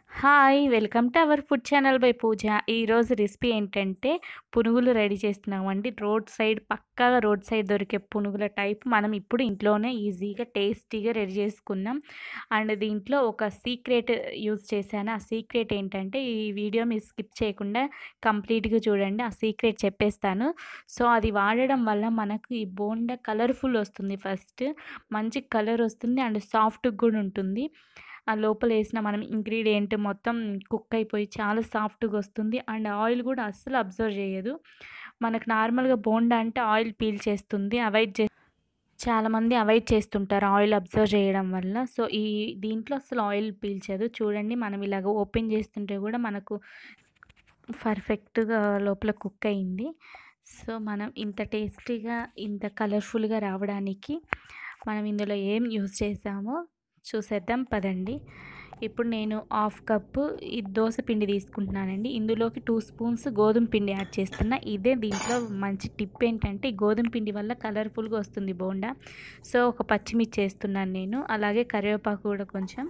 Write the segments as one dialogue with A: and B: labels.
A: Hi! Welcome to our food channel by Pooja. ఈరోజు recipe ఏంటంటే పునుగులు రెడీ చేస్తున్నామండి. రోడ్ సైడ్ పక్కాగా రోడ్ సైడ్ దొరికే పునుగుల టైప్ మనం ఇప్పుడు ఇంట్లోనే ఈజీగా, టేస్టీగా రెడీ చేసుకున్నాం. అండ్ దీంట్లో ఒక సీక్రెట్ యూజ్ చేశాను. ఆ సీక్రెట్ ఏంటంటే ఈ వీడియో మీరు స్కిప్ చేయకుండా కంప్లీట్‌గా చూడండి. ఆ సీక్రెట్ చెప్పేస్తాను. సో, అది వాడడం వల్ల మనకు ఈ బోండా కలర్‌ఫుల్ వస్తుంది ఫస్ట్. మంచి కలర్ వస్తుంది అండ్ సాఫ్ట్‌గా కూడా ఉంటుంది. ఆ లోపల ఏసిన మనం ఇంగ్రీడియంట్ మొత్తం కుక్ అయిపోయి చాలా సాఫ్ట్‌గా వస్తుంది. అండ్ ఆయిల్ కూడా అస్సలు అబ్జర్వ్ చేయదు. మనకు నార్మల్‌గా బోండా అంటే ఆయిల్ పీల్చేస్తుంది. అవాయిడ్ చే చాలామంది అవాయిడ్ చేస్తుంటారు ఆయిల్ అబ్జర్వ్ చేయడం వల్ల. సో, ఈ దీంట్లో అసలు ఆయిల్ పీల్చదు. చూడండి మనం ఇలాగ ఓపెన్ చేస్తుంటే కూడా మనకు పర్ఫెక్ట్‌గా లోపల కుక్ అయింది. సో, మనం ఇంత టేస్టీగా, ఇంత కలర్‌ఫుల్‌గా రావడానికి మనం ఇందులో ఏం యూజ్ చేసామో చూసేద్దాం పదండి. ఇప్పుడు నేను హాఫ్ కప్పు ఈ దోస పిండి తీసుకుంటున్నానండి. ఇందులోకి 2 స్పూన్స్ గోధుమ పిండి యాడ్ చేస్తున్నా. ఇదే దీంట్లో మంచి టిప్ ఏంటంటే ఈ గోధుమ పిండి వల్ల కలర్‌ఫుల్‌గా వస్తుంది బోండా. సో, ఒక పచ్చిమిర్చి ఏస్తున్నాను నేను. అలాగే కరివేపాకు కూడా కొంచెం.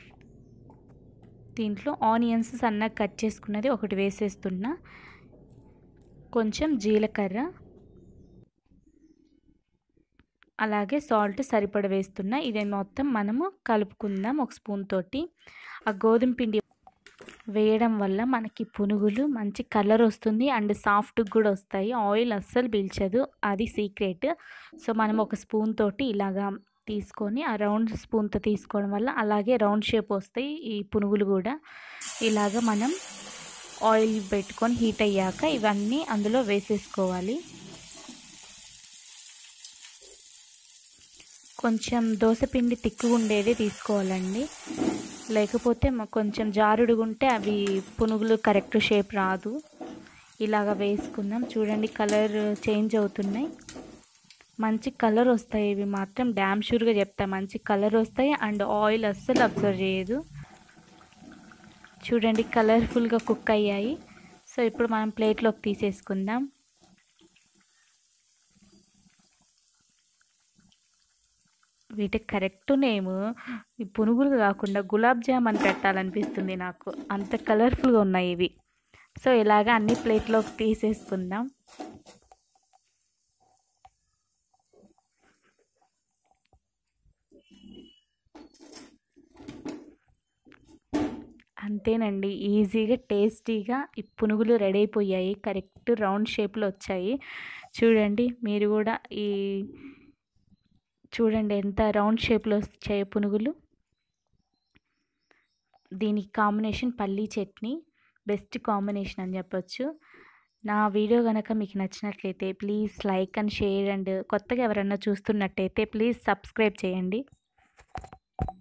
A: దీంట్లో ఆనియన్స్ సన్నగా కట్ చేసుకున్నది ఒకటి వేసేస్తున్నా. కొంచెం జీలకర్ర అలాగే సాల్ట్ సరిపడా వేస్తున్నా. ఇది మొత్తం మనము కలుపుకుందాం ఒక స్పూన్ తోటి. ఆ గోధుమ పిండి వేయడం వల్ల మనకి పునుగులు మంచి కలర్ వస్తుంది అండ్ సాఫ్ట్‌గా కూడా వస్తాయి. ఆయిల్ అస్సలు పీల్చదు. అది సీక్రెట్. సో, మనం ఒక స్పూన్ తోటి ఇలాగా తీసుకొని ఆ రౌండ్ స్పూన్‌తో తీసుకోవడం వల్ల అలాగే రౌండ్ షేప్ వస్తాయి ఈ పునుగులు కూడా. ఇలాగ మనం ఆయిల్ పెట్టుకొని హీట్ అయ్యాక ఇవన్నీ అందులో వేసేసుకోవాలి. కొంచెం దోస పిండి తిక్కుగా ఉండేదే తీసుకోవాలండి. లేకపోతే కొంచెం జారుడుగా ఉంటే అవి పునుగులు కరెక్ట్ షేప్ రాదు. ఇలాగ వేసుకుందాం. చూడండి కలర్ చేంజ్ అవుతున్నాయి. మంచి కలర్ వస్తాయి ఇవి మాత్రం డామ్ షూర్‌గా చెప్తా. మంచి కలర్ వస్తాయి అండ్ ఆయిల్ అస్సలు అబ్జర్వ్ చేయదు. చూడండి కలర్‌ఫుల్‌గా కుక్ అయ్యాయి. సో, ఇప్పుడు మనం ప్లేట్‌లోకి తీసేసుకుందాం. వీటికి కరెక్ట్ నేమ్ ఈ పునుగులు కాకుండా గులాబ్ జామ్ అని పెట్టాలనిపిస్తుంది నాకు. అంత కలర్‌ఫుల్‌గా ఉన్నాయి ఇవి. సో, ఇలాగ అన్ని ప్లేట్‌లోకి తీసేసుకుందాం. అంతేనండి. ఈజీగా, టేస్టీగా ఈ పునుగులు రెడీ అయిపోయాయి. కరెక్ట్ రౌండ్ షేప్‌లో వచ్చాయి. చూడండి మీరు కూడా ఈ చూడండి ఎంత రౌండ్ షేప్‌లో వచ్చాయో పునుగులు. దీనికి కాంబినేషన్ పల్లీ చట్నీ. బెస్ట్ కాంబినేషన్ అని చెప్పొచ్చు. నా వీడియో గనక మీకు నచ్చినట్లయితే please like and share and కొత్తగా ఎవరైనా చూస్తున్నట్టయితే ప్లీజ్ సబ్స్క్రైబ్ చేయండి.